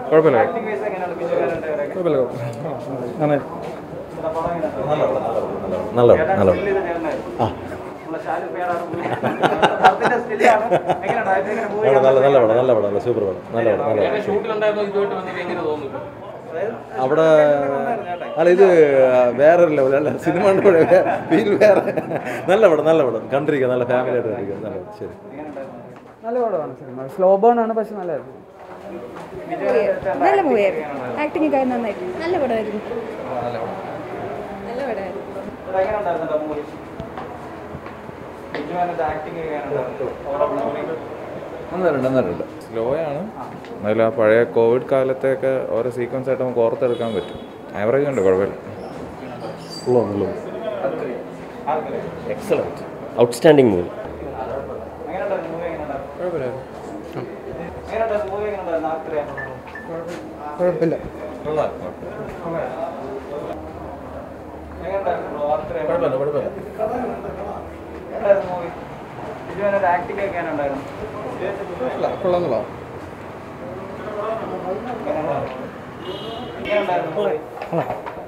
കുഴപ്പമില്ല acting vice എങ്ങനെയാണ് ബിജു മേനോന്റെ ഒക്കെ? കുഴപ്പമില്ല നന്നായി ഇവിടെ പടം എങ്ങനെയുണ്ട്? നല്ല ചേട്ടൻ നല്ല still ചെയ്ത ചേട്ടനായിരുന്നു. നമ്മളെ ഷാരൂഖ് പേരാണ് പുള്ളി. അതിന്റെ still ആണ്. എങ്ങനെയുണ്ട്? അത് എങ്ങനെ movie നല്ല നല്ല കാണുമ്പോൾ പടം നല്ല പടം നല്ല സൂപ്പർ പടം നല്ല പടം നല്ല പടം ഷൂട്ടിലുണ്ടായിരുന്നോ ഇതുമായിട്ട് വന്നിട്ട് എങ്ങനെ തോന്നുന്നു അവിടെ അല്ല ഇത് വേറെ ലെവൽ അല്ല സിനിമ ഫീൽ വേറെ നല്ല പടം നല്ല പടം കണ്ടിരിക്കുക നല്ല ഫാമിലി ആയിട്ട് കണ്ടിരിക്കുക നല്ല പടം ശരി നല്ല പടമാണ് സിനിമ സ്ലോ ബേൺ ആണ് പക്ഷെ നല്ലതായിരുന്നു നല്ല മൂവിയായിരുന്നു ആക്ടിങ് ഒക്കെ നന്നായിരുന്നു നല്ല പടമായിരുന്നു നല്ല പടമായിരുന്നു ഇവിടെ എങ്ങനെയുണ്ടായിരുന്നു കേട്ടോ movie? ബിജു മേനോന്റെ acting ഒക്കെ എങ്ങനെയുണ്ടായിരുന്നു? overall movie? നന്നായിട്ടുണ്ട് നന്നായിട്ടുണ്ട് സ്ലോ ആണ് എന്നാലും ആ പഴയ കോവിഡ് കാലത്തെയൊക്കെ ഓരോ സീക്വൻസ് ആയിട്ട് നമുക്ക് ഓർത്തെടുക്കാൻ പറ്റും ആവറേജ് ഉണ്ട് കുഴപ്പമില്ല ആർക്കറിയാം? എക്സലൻറ്റ് ഔട്ട്സ്റ്റാൻഡിങ് മൂവി എങ്ങനെയുണ്ടായിരുന്നു movie എങ്ങനെയുണ്ടായിരുന്നു? എങ്ങനെയുണ്ടായിരുന്നു movie എങ്ങനെയുണ്ടായിരുന്നു? ആർക്കറിയാം? കുഴപ്പമില്ല എങ്ങനെയുണ്ടായിരുന്നു bro? ആർക്കറിയാം? എങ്ങനെയുണ്ടായിരുന്നു movie? ബിജു മേനോന്റെ acting ഒക്കെ എങ്ങനെയുണ്ടായിരുന്നു? കൊള്ളാം കൊള്ളാം എങ്ങനെയുണ്ടായിരുന്നു movie?